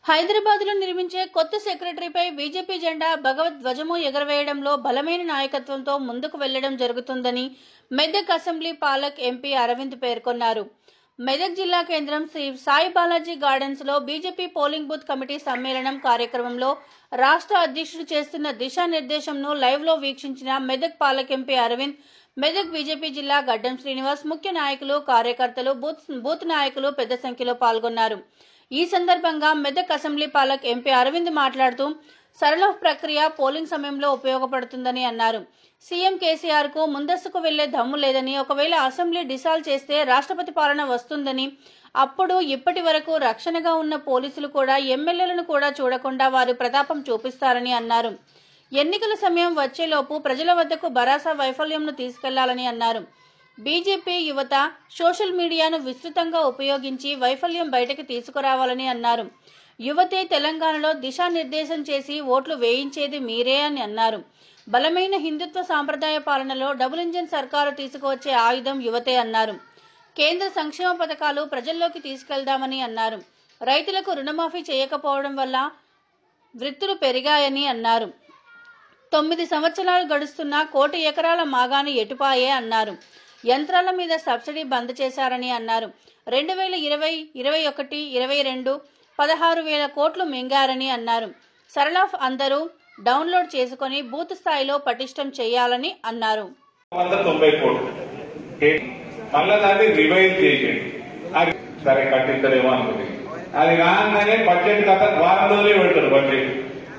హైదరాబాద్ లో నిర్మించే కొత్త సెక్రటరీపై బీజేపీ జెండా భగవద్ ధ్వజము ఎగరవేయడంలో బలమైన నాయకత్వంతో ముందుకు వెళ్లడం జరుగుతుందని మెదక్ అసెంబ్లీ పాలక్ ఎంపీ అరవింద్ పేర్కొన్నారు మెదక్ జిల్లా కేంద్రం శ్రీ సాయి బాలాజీ గార్డెన్స్ లో బీజేపీ పోలింగ్ బూత్ కమిటీ సమ్మేళనం కార్యక్రమంలో రాష్ట్ర అధ్యక్షుడు చేస్తున్న దిశానిర్దేశంను లైవ్ లో వీక్షించిన మెదక్ పాలక్ ఎంపీ అరవింద్ మెదక్ బీజేపీ జిల్లా గడ్డం శ్రీనివాస్ ముఖ్య నాయకులు కార్యకర్తలు బూత్ బూత్ నాయకులు పెద్ద సంఖ్యలో పాల్గొన్నారు ఈ సందర్భంగా మెదక్ అసెంబ్లీ పాలక్ ఎంపీ అరవింద్ మాట్లాడుతూ సరళ ప్రక్రియ పోలింగ్ సమయంలో ఉపయోగపడుతుందని అన్నారు సీఎం కేసీఆర్ కు ముందస్తుకు వెళ్లే దమ్ము లేదని ఒకవేళ అసెంబ్లీ డిసాల్వ్ చేస్తే రాష్ట్రపతి పాలన వస్తుందని అప్పుడు ఇప్పటి వరకు రక్షణగా ఉన్న పోలీసులు కూడా ఎమ్మెల్యేలను కూడా చూడకుండా వారి ప్రతాపం చూపిస్తారని అన్నారు ఎన్నికల సమయం వచ్చేలోపు ప్రజల వద్దకు భరాసా వైఫల్యంను తీసుకెళ్లాలని అన్నారు బీజేపీ యువత సోషల్ మీడియాను విస్తృతంగా ఉపయోగించి వైఫల్యం బయటకు తీసుకురావాలని అన్నారు యువతే తెలంగాణలో దిశానిర్దేశం చేసి ఓట్లు వేయించేది మీరే అని అన్నారు బలమైన హిందుత్వ సాంప్రదాయ పాలనలో డబుల్ ఇంజిన్ సర్కారు తీసుకువచ్చే ఆయుధం యువతే అన్నారు కేంద్ర సంక్షేమ పథకాలు ప్రజల్లోకి తీసుకెళ్దామని అన్నారు రైతులకు రుణమాఫీ చేయకపోవడం వల్ల వృత్తులు పెరిగాయని అన్నారు తొమ్మిది సంవత్సరాలు గడుస్తున్న కోటి ఎకరాల మాగాని ఎటుపాయే అన్నారు యంత్రాల మీద సబ్సిడీ బంద్ చేశారని అన్నారు రెండు వేల ఇరవై ఇరవై ఒకటి ఇరవై రెండు పదహారు వేల కోట్లు మింగారని అన్నారు సరళాఫ్ అందరూ డౌన్లోడ్ చేసుకొని బూత్ స్థాయిలో పటిష్టం చేయాలని అన్నారు వంద తొంభై కోట్లు ఏ- మళ్ళా దాన్ని రివైజ్ చేసిండు అది సరే కట్టిస్తారేమో అనుకుంది అది రాగానే బడ్జెట్ కథ వారం రోజులే పెడతాడు బడ్జెట్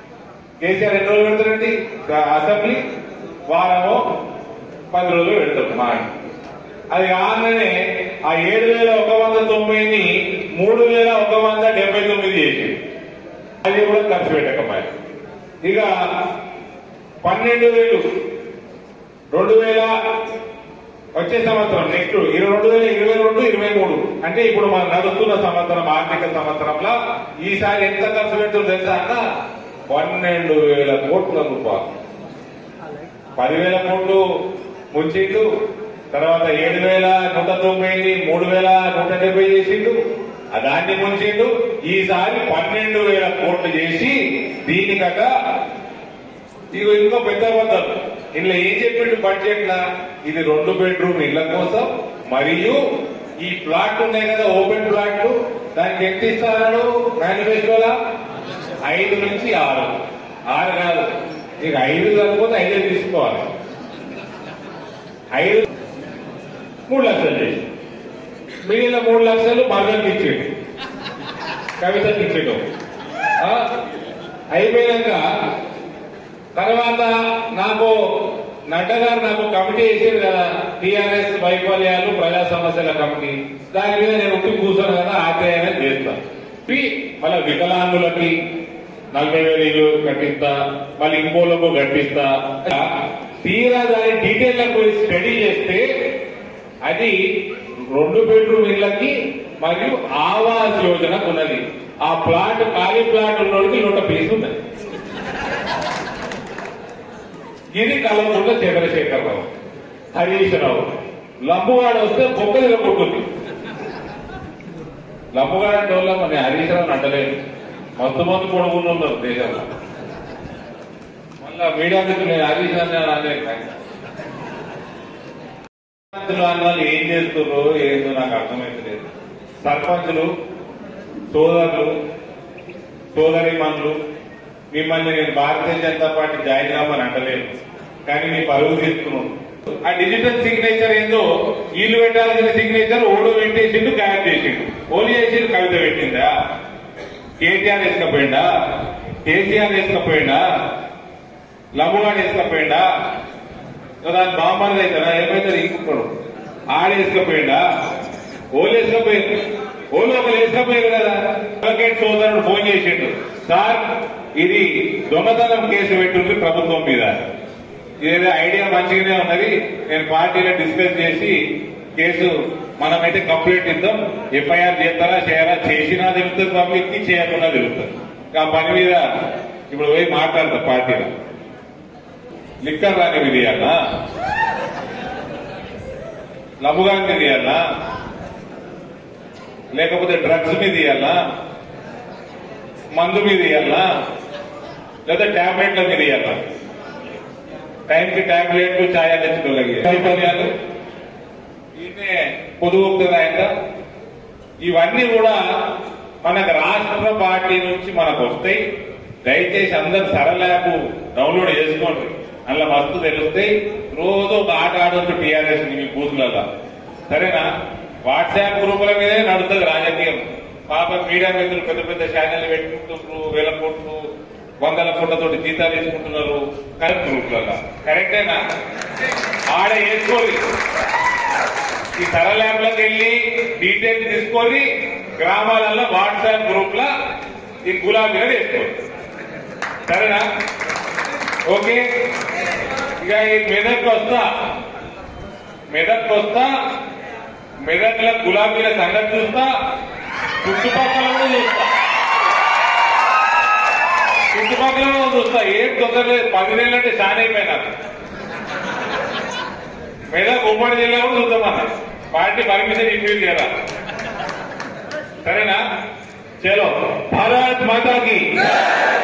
కేసీఆర్ ఎన్ని రోజులు పెడతారండి అసెంబ్లీ వారమో పది రోజులు పెడతాడు మా ఆయన. అది కాగానే ఆ ఏడు వేల ఒక వంద తొంభైని మూడు వేల ఒక వంద డెబ్బై తొమ్మిది చేసి అది కూడా ఖర్చు పెట్టకపోయి ఇక పన్నెండు వేలు రెండు వేల వచ్చే సంవత్సరం నెక్స్ట్ ఇరవై రెండు వేల ఇరవై రెండు ఇరవై మూడు అంటే ఇప్పుడు మనం నడుస్తున్న సంవత్సరం ఆర్థిక సంవత్సరంలో ఈసారి ఎంత ఖర్చు పెడుతుందో తెలుసా అన్న పన్నెండు వేల కోట్ల రూపాయలు పదివేల కోట్లు ముంచిండు తర్వాత ఏడు వేల నూట తొంభైని మూడు వేల నూట డెబ్బై చేసిండు ఆ దాన్ని ముంచిండు ఈసారి పన్నెండు వేల కోట్లు చేసి దీనికట ఇగో ఇంకో పెద్ద అబద్ధం ఇందులో ఏం చెప్పిండు బడ్జెట్ లా ఇది రెండు బెడ్రూమ్ ఇళ్ల కోసం మరియు ఈ ప్లాట్ ఉన్నాయి కదా ఓపెన్ ప్లాట్లు దానికి ఎంత ఇస్తాడు మేనిఫెస్టోలా ఐదు నుంచి ఆరు ఆరు కాదు ఇక ఐదు కాకపోతే ఐదే తీసుకోవాలి ఐదు మూడు లక్షలు చేసి మిగిలిన మూడు లక్షలు మరొకరికి ఇచ్చిండు కవితకి ఇచ్చిండు ఆ? అయిపోయాక తర్వాత నాకు నడ్డా గారు నాకు కమిటీ వేసారు కదా టిఆర్ఎస్ వైఫల్యాలు ప్రజా సమస్యల కమిటీ దాని మీద నేను ఉట్టి కూర్చోను కదా ఆత్రేయన చేస్తా పి- మళ్ళీ వికలాంగులకి నలభై వేలు ఇల్లు కట్టిస్తా మళ్ళీ ఇంకోళ్ళకు కట్టిస్తా తీరా దాని డీటెయిల్ పోయి స్టడీ చేస్తే అది రెండు బెడ్రూమ్ ఇళ్ళకి మరియు ఆవాస్ యోజనకు ఉన్నది ఆ ప్లాట్ ఖాళీ ప్లాట్ ఉన్నోడికి నూట పీస్ ఉన్నది ఇది కలవకుండా చంద్రశేఖరరావు హరీష్ రావు లంబుగాడు వస్తే బొక్కలు కొట్టుంది లంబుగాడు అంటే వాళ్ళ మన హరీష్ రావు అంటలేదు మస్తు మంది పొడుగులు ఉన్నారు దేశంలో మళ్ళా మీడియా దగ్గర నేను హరీష్ రావు అనలేదు సర్పంచులు అన్న వాళ్ళు ఏం చేస్తున్నారో ఏందో నాకు అర్థమైతలేదు సర్పంచులు సోదరులు సోదరి మనులు మిమ్మల్ని నేను భారతీయ జనతా పార్టీ జాయిన్ కామని అంటలేదు కానీ మీ పరువు తీస్తున్నాను ఆ డిజిటల్ సిగ్నేచర్ ఏందో వీళ్ళు పెట్టాల్సిన సిగ్నేచర్ ఓడో పెట్టేసిండు గాయం చేసిండు ఓలి చేసిండు కవిత పెట్టిందా కేటీఆర్ వేసుకపోయిందా కేసీఆర్ వేసుకపోయిందా లమ్ముగాడు వేసుకపోయిందా దాని బాంబర్ది అవుతారా ఏమైతుంది ఇంకొకడు ఆడేసుకపోయిందా ఓలు వేసుకపోయింది ఓలు ఒకరు వేసుకపోయారు కదా అడ్వకేట్ సోదరుడు ఫోన్ చేసిండు సార్ ఇది దొంగతనం కేసు పెట్టుంది ప్రభుత్వం మీద ఇదేదో ఐడియా మంచిగానే ఉన్నది నేను పార్టీలో డిస్కస్ చేసి కేసు మనమైతే కంప్లైంట్ ఇద్దాం ఎఫ్ఐఆర్ చేస్తారా చేయాలా చేసినా తెలుస్తుంది పబ్లిక్ కి చేయకుండా తెలుస్తుంది ఆ పని మీద ఇప్పుడు పోయి మాట్లాడతా పార్టీలో లిక్కర్ రాని విధియాలా లబ్బుగాని మీద ఇయ్యాలా లేకపోతే డ్రగ్స్ మీద ఇయ్యాలా మందు మీద ఇవ్వాలా లేదా టాబ్లెట్ల మీద ఇవ్వాలా టైంకి టాబ్లెట్లు ఛాయా తెచ్చుకోగలిగే సౌకర్యాలు ఈయనే పొదుగు ఆయన ఇవన్నీ కూడా మనకు రాష్ట్ర పార్టీ నుంచి మనకు వస్తాయి దయచేసి అందరు సరళ యాప్ డౌన్లోడ్ చేసుకోండి అందులో మస్తు తెలుస్తాయి రోజు ఒక ఆట ఆడొచ్చు టీఆర్ఎస్ మీ బూత్లలో సరేనా వాట్సాప్ గ్రూపుల మీదే నడుస్తుంది రాజకీయం పాప మీడియా మిత్రులు పెద్ద పెద్ద ఛానల్ పెట్టుకుంటున్నారు వేల కోట్లు వందల కోట్లతో జీతాలు తీసుకుంటున్నారు కరెక్ట్ గ్రూపులలో కరెక్టేనా ఆడ వేసుకోరు ఈ సరళ ల్యాబ్లకు వెళ్ళి డీటెయిల్స్ తీసుకొని గ్రామాలలో వాట్సాప్ గ్రూప్ లా ఈ గులాబీలో వేసుకోండి సరేనా ఓకే ఇక ఈ మెదక్ వస్తా మెదక్ వస్తా మెదక్ల గులాబీల సంగతి చూస్తా చుట్టుపక్కల కూడా చూస్తా చుట్టుపక్కల కూడా చూస్తా ఏం తొందరలేదు పదివేలు అంటే చాలా అయిపోయినారు మెదక్ ఉమ్మడి జిల్లా కూడా చూద్దామన్న పార్టీ పర్మిషన్ ఇప్పింది కదా సరేనా చలో భారత్ మాతాకి